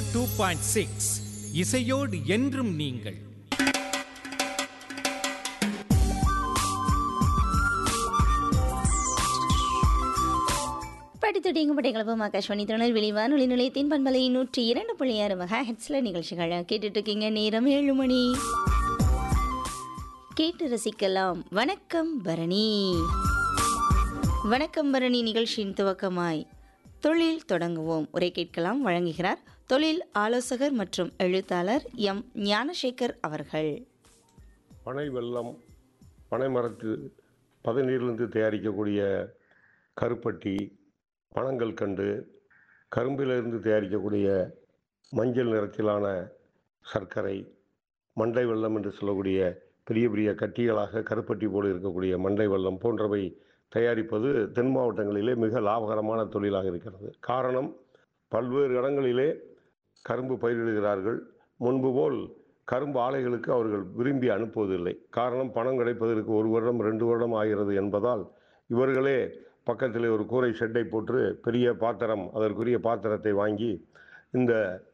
two point six இசையோடு என்றும் நீங்கள் படித்துடிங்க படைகளப்பும் ஆகாஷ்வாணி திருநெல்வேலி வானொலி நிலையத்தின் பண்பலை நூற்றி இரண்டு புள்ளி ஆறு மெகா ஹெட்ஸில் நிகழ்ச்சிகளை கேட்டுட்டு இருக்கீங்க நேரம் ஏழு மணி கேட்டு ரசிக்கலாம் வணக்கம் பரணி வணக்கம் பரணி நிகழ்ச்சியின் துவக்கமாய் தொழில் தொடங்குவோம் உரை கேட்கலாம் வழங்குகிறார் தொழில் ஆலோசகர் மற்றும் எழுத்தாளர் எம் ஞானசேகர் அவர்கள் பனை வெல்லம் பனை மரத்து பதநீரிலிருந்து தயாரிக்கக்கூடிய கருப்பட்டி பனங்கள் கண்டு கரும்பிலிருந்து தயாரிக்கக்கூடிய மஞ்சள் நிறத்திலான சர்க்கரை மண்டை வெல்லம் என்று சொல்லக்கூடிய பெரிய பெரிய கட்டிகளாக கருப்பட்டி போல இருக்கக்கூடிய மண்டை வெல்லம் போன்றவை தயாரிப்பது தென் மாவட்டங்களிலே மிக லாபகரமான தொழிலாக இருக்கிறது காரணம் பல்வேறு இடங்களிலே கரும்பு பயிரிடுகிறார்கள் முன்பு போல் கரும்பு ஆலைகளுக்கு அவர்கள் விரும்பி அனுப்புவதில்லை காரணம் பணம் கிடைப்பதற்கு ஒரு வருடம் ரெண்டு வருடம் ஆகிறது என்பதால் இவர்களே பக்கத்தில் ஒரு கூரை ஷெட்டை போட்டு பெரிய பாத்திரம் அதற்குரிய பாத்திரத்தை வாங்கி இந்த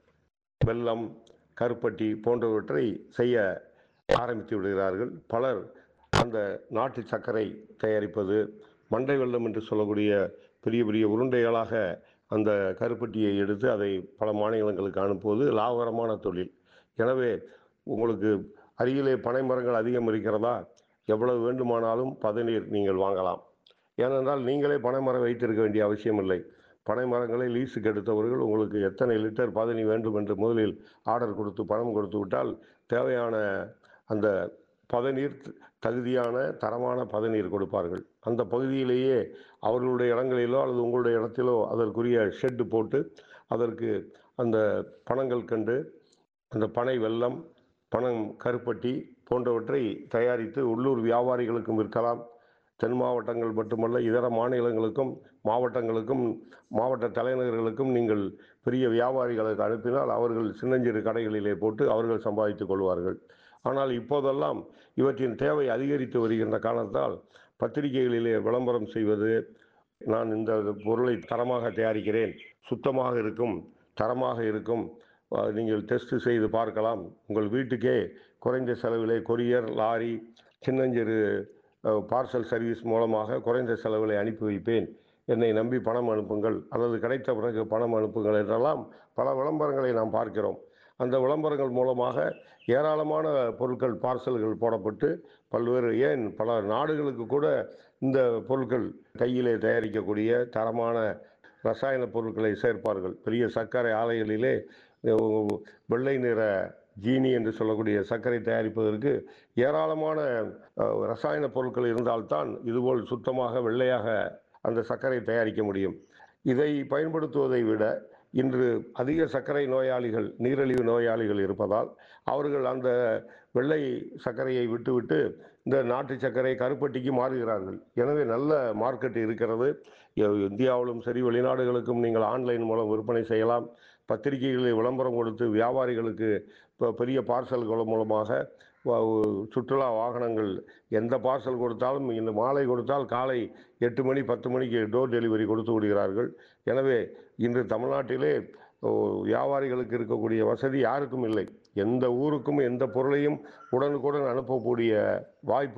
வெல்லம் கருப்பட்டி போன்றவற்றை செய்ய ஆரம்பித்து விடுகிறார்கள் பலர் அந்த நாட்டு சர்க்கரை தயாரிப்பது மண்டை வெல்லம் என்று சொல்லக்கூடிய பெரிய பெரிய உருண்டைகளாக அந்த கருப்பட்டியை எடுத்து அதை பல மாநிலங்களுக்கு அனுப்புவது லாபகரமான தொழில் எனவே உங்களுக்கு அருகிலே பனை மரங்கள் அதிகம் இருக்கிறதா எவ்வளவு வேண்டுமானாலும் பதநீர் நீங்கள் வாங்கலாம் ஏனென்றால் நீங்களே பனை மரம் வைத்திருக்க வேண்டிய அவசியம் இல்லை பனை மரங்களை லீஸுக்கு எடுத்தவர்கள் உங்களுக்கு எத்தனை லிட்டர் பதனி வேண்டும் என்று முதலில் ஆர்டர் கொடுத்து பணம் கொடுத்து விட்டால் தேவையான அந்த பதநீர் தகுதியான தரமான பதநீர் கொடுப்பார்கள் அந்த பகுதியிலேயே அவர்களுடைய இடங்களிலோ அல்லது உங்களுடைய இடத்திலோ அதற்குரிய ஷெட்டு போட்டு அதற்கு அந்த பணங்கள் கண்டு அந்த பனை வெல்லம் பணம் கருப்பட்டி போன்றவற்றை தயாரித்து உள்ளூர் வியாபாரிகளுக்கும் விற்கலாம் தென் மாவட்டங்கள் மட்டுமல்ல இதர மாநிலங்களுக்கும் மாவட்டங்களுக்கும் மாவட்ட தலைநகர்களுக்கும் நீங்கள் பெரிய வியாபாரிகளுக்கு அனுப்பினால் அவர்கள் சின்னஞ்சிறு கடைகளிலே போட்டு அவர்கள் சம்பாதித்துக் கொள்வார்கள் ஆனால் இப்போதெல்லாம் இவற்றின் தேவை அதிகரித்து வருகின்ற காரணத்தால் பத்திரிகைகளிலே விளம்பரம் செய்வது நான் இந்த பொருளை தரமாக தயாரிக்கிறேன் சுத்தமாக இருக்கும் தரமாக இருக்கும் அஹ், நீங்கள் டெஸ்ட் செய்து பார்க்கலாம் உங்கள் வீட்டுக்கே குறைந்த செலவிலே கொரியர் லாரி சின்னஞ்சிறு பார்சல் சர்வீஸ் மூலமாக குறைந்த செலவில் அனுப்பி வைப்பேன் என்னை நம்பி பணம் அனுப்புங்கள் அல்லது கிடைத்த பிறகு பணம் அனுப்புங்கள் என்றெல்லாம் பல விளம்பரங்களை நாம் பார்க்கிறோம் அந்த விளம்பரங்கள் மூலமாக ஏராளமான பொருட்கள் பார்சல்கள் போடப்பட்டு பல்வேறு ஏன் பல நாடுகளுக்கு கூட இந்த பொருட்கள் கையிலே தயாரிக்கக்கூடிய தரமான ரசாயன பொருட்களை சேர்ப்பார்கள் பெரிய சர்க்கரை ஆலைகளிலே அஹ், வெள்ளை நிற ஜீனி என்று சொல்லக்கூடிய சர்க்கரை தயாரிப்பதற்கு ஏராளமான அஹ், ரசாயன பொருட்கள் இருந்தால்தான் இதுபோல் சுத்தமாக வெள்ளையாக அந்த சர்க்கரை தயாரிக்க முடியும் இதை பயன்படுத்துவதை விட இன்று அதிக சர்க்கரை நோயாளிகள் நீரிழிவு நோயாளிகள் இருப்பதால் அவர்கள் அந்த வெள்ளை சர்க்கரையை விட்டுவிட்டு இந்த நாட்டு சர்க்கரை கருப்பட்டிக்கு மாறுகிறார்கள் எனவே நல்ல மார்க்கெட் இருக்கிறது இ- இந்தியாவிலும் சரி வெளிநாடுகளுக்கும் நீங்கள் ஆன்லைன் மூலம் விற்பனை செய்யலாம் பத்திரிகைகளில் விளம்பரம் கொடுத்து வியாபாரிகளுக்கு இப்போ பெரிய பார்சல்கள் மூலமாக வ- சுற்றுலா வாகனங்கள் எந்த பார்சல் கொடுத்தாலும் இந்த மாலை கொடுத்தால் காலை எட்டு மணி பத்து மணிக்கு டோர் டெலிவரி கொடுத்து விடுகிறார்கள் எனவே இன்று தமிழ்நாட்டிலே ஓ, வியாபாரிகளுக்கு இருக்கக்கூடிய வசதி யாருக்கும் இல்லை எந்த ஊருக்கும் எந்த பொருளையும் உடனுக்குடன் அனுப்பக்கூடிய வாய்ப்பு